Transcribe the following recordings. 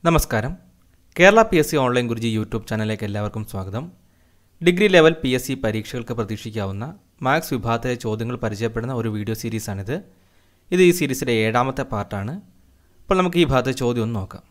നമസ്കാരം Kerala P S C online Guruji YouTube ചാനലിലേക്ക് എല്ലാവർക്കും സ്വാഗതം degree level P S C പരീക്ഷകൾക്ക് പ്രതീക്ഷിക്കാവുന്ന മാത്സ് വിഭാഗത്തിലെ ചോദ്യങ്ങൾ പരിചയപ്പെടുന്ന ഒരു വീഡിയോ സീരീസാണിത് ഇത് ഈ സീരീസിലെ ഏഴാമത്തെ പാർട്ടാണ് അപ്പോൾ നമുക്ക് ഈ ഭാഗത്തെ ചോദ്യം ഒന്ന് നോക്കാം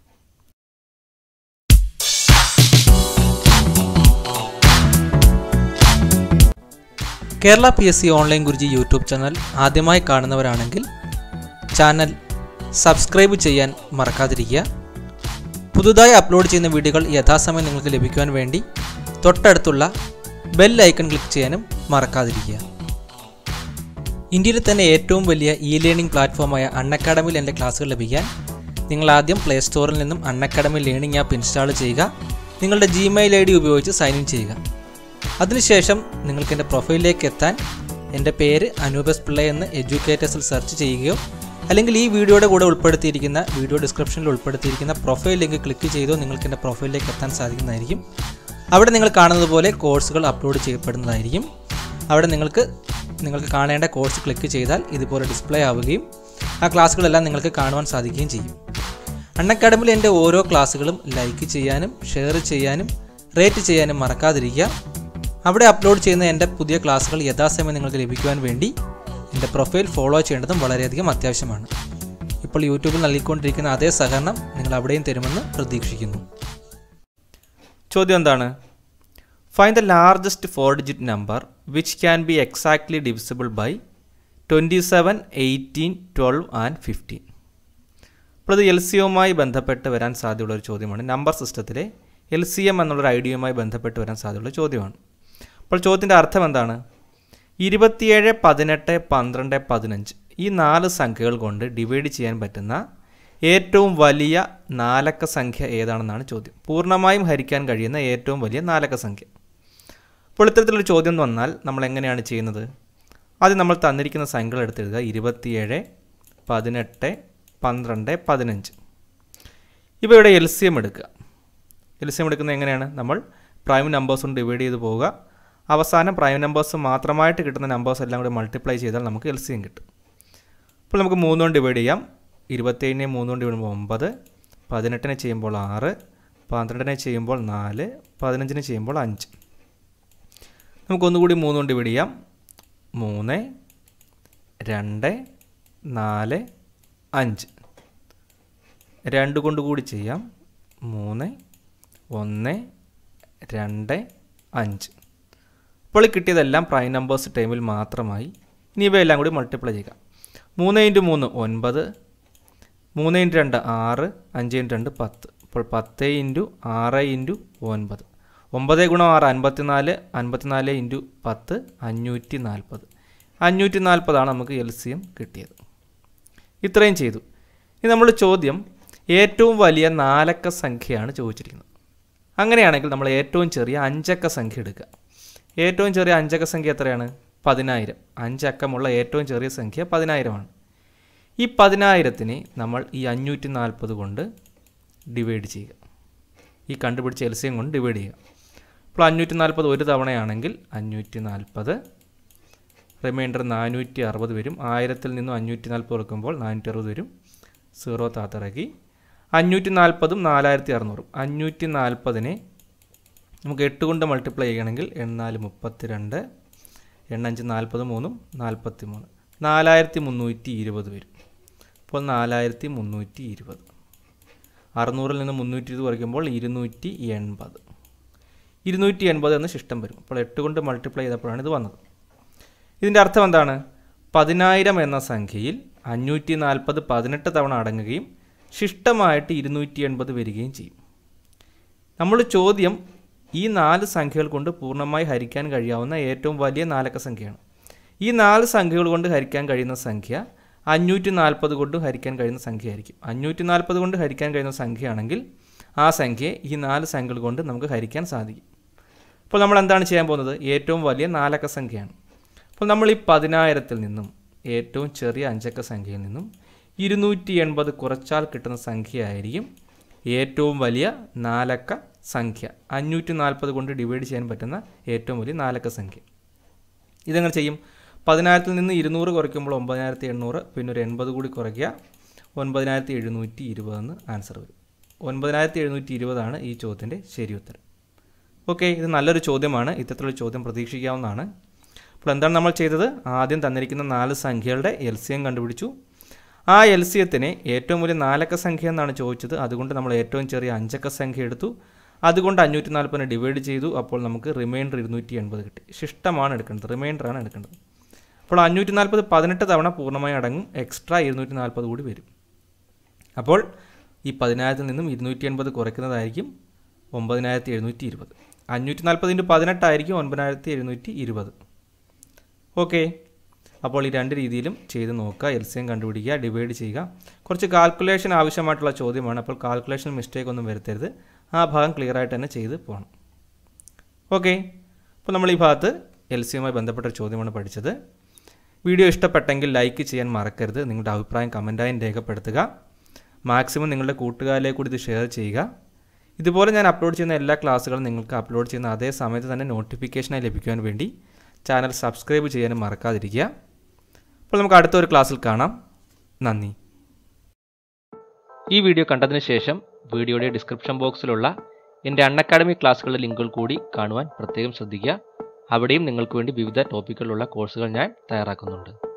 Kerala P S C online Guruji YouTube channel ആദ്യമായി കാണുന്നവരാണെങ്കിൽ ചാനൽ സബ്സ്ക്രൈബ് ചെയ്യാൻ മറക്കാതിരിക്കുക പുതുതായി അപ്ലോഡ് ചെയ്യുന്ന വീഡിയോകൾ യഥാസമയം നിങ്ങൾക്ക് ലഭിക്കുവാൻ വേണ്ടി തൊട്ടടുത്തുള്ള ബെൽ ഐക്കൺ ക്ലിക്ക് ചെയ്യാനും മറക്കാതിരിക്കുക ഇന്ത്യയിൽ തന്നെ ഏറ്റവും വലിയ ഇ ലേണിംഗ് പ്ലാറ്റ്ഫോമായ അൺഅക്കാഡമിയിൽ എൻ്റെ ക്ലാസ്സുകൾ ലഭിക്കാൻ നിങ്ങൾ ആദ്യം പ്ലേ സ്റ്റോറിൽ നിന്നും അൺഅക്കാഡമി ലേണിംഗ് ആപ്പ് ഇൻസ്റ്റാൾ ചെയ്യുക നിങ്ങളുടെ ജിമെയിൽ ഐ ഡി ഉപയോഗിച്ച് സൈൻ ഇൻ ചെയ്യുക അതിനുശേഷം നിങ്ങൾക്ക് എൻ്റെ പ്രൊഫൈലിലേക്ക് എത്താൻ എൻ്റെ പേര് അനൂപസ് പിള്ള എന്ന് എഡ്യൂക്കേറ്റേഴ്സിൽ സെർച്ച് ചെയ്യുകയോ അല്ലെങ്കിൽ ഈ വീഡിയോയുടെ കൂടെ ഉൾപ്പെടുത്തിയിരിക്കുന്ന വീഡിയോ ഡിസ്ക്രിപ്ഷനിൽ ഉൾപ്പെടുത്തിയിരിക്കുന്ന പ്രൊഫൈൽ ലിങ്ക് ക്ലിക്ക് ചെയ്തോ നിങ്ങൾക്ക് എൻ്റെ പ്രൊഫൈലിലേക്ക് എത്താൻ സാധിക്കുന്നതായിരിക്കും അവിടെ നിങ്ങൾ കാണുന്നത് പോലെ കോഴ്സുകൾ അപ്ലോഡ് ചെയ്യപ്പെടുന്നതായിരിക്കും അവിടെ നിങ്ങൾക്ക് നിങ്ങൾക്ക് കാണേണ്ട കോഴ്സ് ക്ലിക്ക് ചെയ്താൽ ഇതുപോലെ ഡിസ്പ്ലേ ആവുകയും ആ ക്ലാസ്സുകളെല്ലാം നിങ്ങൾക്ക് കാണുവാൻ സാധിക്കുകയും ചെയ്യും അൺഅക്കാഡമിയിൽ എൻ്റെ ഓരോ ക്ലാസ്സുകളും ലൈക്ക് ചെയ്യാനും ഷെയർ ചെയ്യാനും റേറ്റ് ചെയ്യാനും മറക്കാതിരിക്കുക അവിടെ അപ്ലോഡ് ചെയ്യുന്ന എൻ്റെ പുതിയ ക്ലാസ്സുകൾ യഥാസമയം നിങ്ങൾക്ക് ലഭിക്കുവാൻ വേണ്ടി എൻ്റെ പ്രൊഫൈൽ ഫോളോ ചെയ്യേണ്ടതും വളരെയധികം അത്യാവശ്യമാണ് ഇപ്പോൾ യൂട്യൂബിൽ നൽകിക്കൊണ്ടിരിക്കുന്ന അതേ സഹകരണം നിങ്ങൾ അവിടെയും തരുമെന്ന് പ്രതീക്ഷിക്കുന്നു ചോദ്യം എന്താണ് find the largest four digit number which can be exactly divisible by twenty seven eighteen twelve and fifteen അപ്പോൾ ഇത് എൽ സി എമ്മുമായി ബന്ധപ്പെട്ട് വരാൻ സാധ്യതയുള്ള ഒരു ചോദ്യമാണ് നമ്പർ സിസ്റ്റത്തിലെ എൽ സി എം എന്നുള്ളൊരു ഐഡിയയുമായി ബന്ധപ്പെട്ട് വരാൻ സാധ്യതയുള്ള ചോദ്യമാണ് അപ്പോൾ ചോദ്യത്തിൻ്റെ അർത്ഥം എന്താണ് ഇരുപത്തിയേഴ് പതിനെട്ട് പന്ത്രണ്ട് പതിനഞ്ച് ഈ നാല് സംഖ്യകൾ കൊണ്ട് ഡിവൈഡ് ചെയ്യാൻ പറ്റുന്ന ഏറ്റവും വലിയ നാലക്ക സംഖ്യ ഏതാണെന്നാണ് ചോദ്യം പൂർണ്ണമായും ഹരിക്കാൻ കഴിയുന്ന ഏറ്റവും വലിയ നാലക്ക സംഖ്യ അപ്പോൾ ഇത്തരത്തിലൊരു ചോദ്യം വന്നാൽ നമ്മൾ എങ്ങനെയാണ് ചെയ്യുന്നത് ആദ്യം നമ്മൾ തന്നിരിക്കുന്ന സംഖ്യകൾ എടുത്തെഴുതുക ഇരുപത്തിയേഴ് പതിനെട്ട് പന്ത്രണ്ട് പതിനഞ്ച് ഇവയുടെ എൽ സി എം എടുക്കുക എൽ സി എം എടുക്കുന്നത് എങ്ങനെയാണ് നമ്മൾ പ്രൈം നമ്പേഴ്സ് കൊണ്ട് ഡിവൈഡ് ചെയ്ത് പോവുക അവസാനം പ്രൈം നമ്പേഴ്സ് മാത്രമായിട്ട് കിട്ടുന്ന നമ്പേഴ്സ് എല്ലാം കൂടി മൾട്ടിപ്ലൈ ചെയ്താൽ നമുക്ക് എൽ സി എം കിട്ടും അപ്പോൾ നമുക്ക് മൂന്ന് കൊണ്ട് ഡിവൈഡ് ചെയ്യാം ഇരുപത്തേഴിനെ മൂന്ന് കൊണ്ട് ഡിവൈഡ് ചെയ്യുമ്പോൾ ഒമ്പത് പതിനെട്ടിനെ ചെയ്യുമ്പോൾ ആറ് പന്ത്രണ്ടിനെ ചെയ്യുമ്പോൾ നാല് പതിനഞ്ചിനെ ചെയ്യുമ്പോൾ അഞ്ച് നമുക്കൊന്നുകൂടി മൂന്ന് കൊണ്ട് ഡിവൈഡ് ചെയ്യാം മൂന്ന് രണ്ട് നാല് അഞ്ച് രണ്ട് കൊണ്ട് കൂടി ചെയ്യാം മൂന്ന് ഒന്ന് രണ്ട് അഞ്ച് ഇപ്പോൾ ഈ കിട്ടിയതെല്ലാം പ്രൈം നമ്പേഴ്സ് ടൈമിൽ മാത്രമായി ഇനി ഇവയെല്ലാം കൂടി മൾട്ടിപ്ലൈ ചെയ്യുക മൂന്ന് ഇൻറ്റു മൂന്ന് ഒൻപത് മൂന്ന് ഇൻറ്റു രണ്ട് ആറ് അഞ്ച് ഇൻറ്റു രണ്ട് പത്ത് അപ്പോൾ പത്ത് ഇൻറ്റു ആറ് ഇൻറ്റു ഒൻപത് ഒമ്പത് ഗുണം ആറ് അൻപത്തിനാല് അൻപത്തിനാല് ഇൻറ്റു പത്ത് അഞ്ഞൂറ്റി നാൽപ്പത് അഞ്ഞൂറ്റി നാൽപ്പതാണ് നമുക്ക് എൽ സി എം കിട്ടിയത് ഇത്രയും ചെയ്തു ഇനി നമ്മൾ ചോദ്യം ഏറ്റവും വലിയ നാലക്ക സംഖ്യയാണ് ചോദിച്ചിരിക്കുന്നത് അങ്ങനെയാണെങ്കിൽ നമ്മൾ ഏറ്റവും ചെറിയ അഞ്ചക്ക സംഖ്യ എടുക്കുക ഏറ്റവും ചെറിയ അഞ്ചക്ക സംഖ്യ എത്രയാണ് പതിനായിരം അഞ്ചക്കമുള്ള ഏറ്റവും ചെറിയ സംഖ്യ പതിനായിരമാണ് ഈ പതിനായിരത്തിനെ നമ്മൾ ഈ അഞ്ഞൂറ്റി നാൽപ്പത് കൊണ്ട് ഡിവൈഡ് ചെയ്യുക ഈ കണ്ടുപിടിച്ച എൽസിയം കൊണ്ട് ഡിവൈഡ് ചെയ്യുക അപ്പോൾ അഞ്ഞൂറ്റി നാൽപ്പത് ഒരു തവണയാണെങ്കിൽ അഞ്ഞൂറ്റി നാൽപ്പത് റിമൈൻഡർ നാനൂറ്റി അറുപത് വരും ആയിരത്തിൽ നിന്നും അഞ്ഞൂറ്റി നാൽപ്പത് കൊടുക്കുമ്പോൾ നാനൂറ്റി അറുപത് വരും സീറോ താത്തിറക്കി അഞ്ഞൂറ്റി നാൽപ്പതും നാലായിരത്തി അറുന്നൂറും അഞ്ഞൂറ്റി നാൽപ്പതിനെ നമുക്ക് എട്ട് കൊണ്ട് മൾട്ടിപ്ലൈ ചെയ്യണമെങ്കിൽ എണ്ണാല് മുപ്പത്തി രണ്ട് എണ്ണഞ്ച് നാൽപ്പത് മൂന്നും നാൽപ്പത്തി മൂന്ന് നാലായിരത്തി മുന്നൂറ്റി ഇരുപത് വരും അപ്പോൾ നാലായിരത്തി മുന്നൂറ്റി ഇരുപത് അറുന്നൂറിൽ നിന്ന് മുന്നൂറ്റി ഇരുപത് കുറയ്ക്കുമ്പോൾ ഇരുന്നൂറ്റി എൺപത് ഇരുന്നൂറ്റി എൺപത് എന്ന ശിഷ്ടം വരും അപ്പോൾ എട്ട് കൊണ്ട് മൾട്ടിപ്ലൈ ചെയ്തപ്പോഴാണ് ഇത് വന്നത് ഇതിൻ്റെ അർത്ഥം എന്താണ് പതിനായിരം എന്ന സംഖ്യയിൽ അഞ്ഞൂറ്റി നാൽപ്പത് പതിനെട്ട് തവണ അടങ്ങുകയും ശിഷ്ടമായിട്ട് ഇരുന്നൂറ്റി എൺപത് വരികയും ചെയ്യും നമ്മൾ ചോദ്യം ഈ നാല് സംഖ്യകൾ കൊണ്ട് പൂർണ്ണമായി ഹരിക്കാൻ കഴിയാവുന്ന ഏറ്റവും വലിയ നാലക്ക സംഖ്യയാണ് ഈ നാല് സംഖ്യകൾ കൊണ്ട് ഹരിക്കാൻ കഴിയുന്ന സംഖ്യ അഞ്ഞൂറ്റി നാൽപ്പത് കൊണ്ട് ഹരിക്കാൻ കഴിയുന്ന സംഖ്യയായിരിക്കും അഞ്ഞൂറ്റി നാൽപ്പത് കൊണ്ട് ഹരിക്കാൻ കഴിയുന്ന സംഖ്യയാണെങ്കിൽ ആ സംഖ്യയെ ഈ നാല് സംഖ്യകൾ കൊണ്ട് നമുക്ക് ഹരിക്കാൻ സാധിക്കും അപ്പോൾ നമ്മൾ എന്താണ് ചെയ്യാൻ പോകുന്നത് ഏറ്റവും വലിയ നാലക്ക സംഖ്യയാണ് അപ്പോൾ നമ്മൾ ഈ പതിനായിരത്തിൽ നിന്നും ഏറ്റവും ചെറിയ അഞ്ചക്ക സംഖ്യയിൽ നിന്നും ഇരുന്നൂറ്റി എൺപത് കുറച്ചാൽ കിട്ടുന്ന സംഖ്യയായിരിക്കും ഏറ്റവും വലിയ നാലക്ക സംഖ്യ അഞ്ഞൂറ്റി നാൽപ്പത് കൊണ്ട് ഡിവൈഡ് ചെയ്യാൻ പറ്റുന്ന ഏറ്റവും വലിയ നാലക്ക സംഖ്യ ഇതെങ്ങനെ ചെയ്യും പതിനായിരത്തിൽ നിന്ന് ഇരുന്നൂറ് കുറയ്ക്കുമ്പോൾ ഒമ്പതിനായിരത്തി എണ്ണൂറ് പിന്നെ ഒരു എൺപത് കൂടി കുറയ്ക്കുക ഒൻപതിനായിരത്തി എഴുന്നൂറ്റി ഇരുപതെന്ന് ആൻസർ വരും ഒൻപതിനായിരത്തി എഴുന്നൂറ്റി ഇരുപതാണ് ഈ ചോദ്യത്തിൻ്റെ ശരി ഉത്തരം ഓക്കെ ഇത് നല്ലൊരു ചോദ്യമാണ് ഇത്തരത്തിലുള്ള ചോദ്യം പ്രതീക്ഷിക്കാവുന്നതാണ് അപ്പോൾ എന്താണ് നമ്മൾ ചെയ്തത് ആദ്യം തന്നിരിക്കുന്ന നാല് സംഖ്യകളുടെ എൽ സി എം കണ്ടുപിടിച്ചു ആ എൽ സി എത്തിനെ ഏറ്റവും വലിയ നാലക്ക സംഖ്യ എന്നാണ് ചോദിച്ചത് അതുകൊണ്ട് നമ്മൾ ഏറ്റവും ചെറിയ അഞ്ചക്ക സംഖ്യ എടുത്തു അതുകൊണ്ട് അഞ്ഞൂറ്റി നാൽപ്പതിനെ ഡിവൈഡ് ചെയ്തു അപ്പോൾ നമുക്ക് റിമൈൻഡർ ഇരുന്നൂറ്റി എൺപത് കിട്ടി ശിഷ്ടമാണ് എടുക്കേണ്ടത് റിമൈൻഡറാണ് എടുക്കേണ്ടത് അപ്പോൾ അഞ്ഞൂറ്റി നാൽപ്പത് പതിനെട്ട് തവണ പൂർണ്ണമായി അടങ്ങും എക്സ്ട്രാ ഇരുന്നൂറ്റി നാൽപ്പത് കൂടി വരും അപ്പോൾ ഈ പതിനായിരത്തിൽ നിന്നും ഇരുന്നൂറ്റി എൺപത് കുറയ്ക്കുന്നതായിരിക്കും ഒമ്പതിനായിരത്തി എഴുന്നൂറ്റി ഇരുപത് അഞ്ഞൂറ്റി നാൽപ്പത് ഇൻറ്റു പതിനെട്ടായിരിക്കും ഒൻപതിനായിരത്തി എഴുന്നൂറ്റി ഇരുപത് ഓക്കെ അപ്പോൾ ഈ രണ്ട് രീതിയിലും ചെയ്ത് നോക്കുക എൽ സി എം കണ്ടുപിടിക്കുക ഡിവൈഡ് ചെയ്യുക കുറച്ച് കാൽക്കുലേഷൻ ആവശ്യമായിട്ടുള്ള ചോദ്യമാണ് അപ്പോൾ കാൽക്കുലേഷൻ മിസ്റ്റേക്ക് ഒന്നും വരുത്തരുത് ആ ഭാഗം ക്ലിയർ ആയിട്ട് തന്നെ ചെയ്ത് പോകണം ഓക്കെ അപ്പോൾ നമ്മൾ ഈ ഭാഗത്ത് എൽ സിയുമായി ബന്ധപ്പെട്ട ഒരു ചോദ്യമാണ് പഠിച്ചത് വീഡിയോ ഇഷ്ടപ്പെട്ടെങ്കിൽ ലൈക്ക് ചെയ്യാൻ മറക്കരുത് നിങ്ങളുടെ അഭിപ്രായം കമൻറ്റായും രേഖപ്പെടുത്തുക മാക്സിമം നിങ്ങളുടെ കൂട്ടുകാരിലേക്ക് കൂടി ഇത് ഷെയർ ചെയ്യുക ഇതുപോലെ ഞാൻ അപ്ലോഡ് ചെയ്യുന്ന എല്ലാ ക്ലാസ്സുകളും നിങ്ങൾക്ക് അപ്ലോഡ് ചെയ്യുന്ന അതേ സമയത്ത് തന്നെ നോട്ടിഫിക്കേഷനായി ലഭിക്കുവാൻ വേണ്ടി ചാനൽ സബ്സ്ക്രൈബ് ചെയ്യാനും മറക്കാതിരിക്കുക അപ്പോൾ നമുക്ക് അടുത്ത ഒരു ക്ലാസ്സിൽ കാണാം നന്ദി ഈ വീഡിയോ കണ്ടതിന് ശേഷം വീഡിയോയുടെ ഡിസ്ക്രിപ്ഷൻ ബോക്സിലുള്ള എൻ്റെ അൺ അക്കാഡമി ക്ലാസ്സുകളുടെ ലിങ്കുകൾ കൂടി കാണുവാൻ പ്രത്യേകം ശ്രദ്ധിക്കുക അവിടെയും നിങ്ങൾക്ക് വേണ്ടി വിവിധ ടോപ്പിക്കുകളുള്ള കോഴ്സുകൾ ഞാൻ തയ്യാറാക്കുന്നുണ്ട്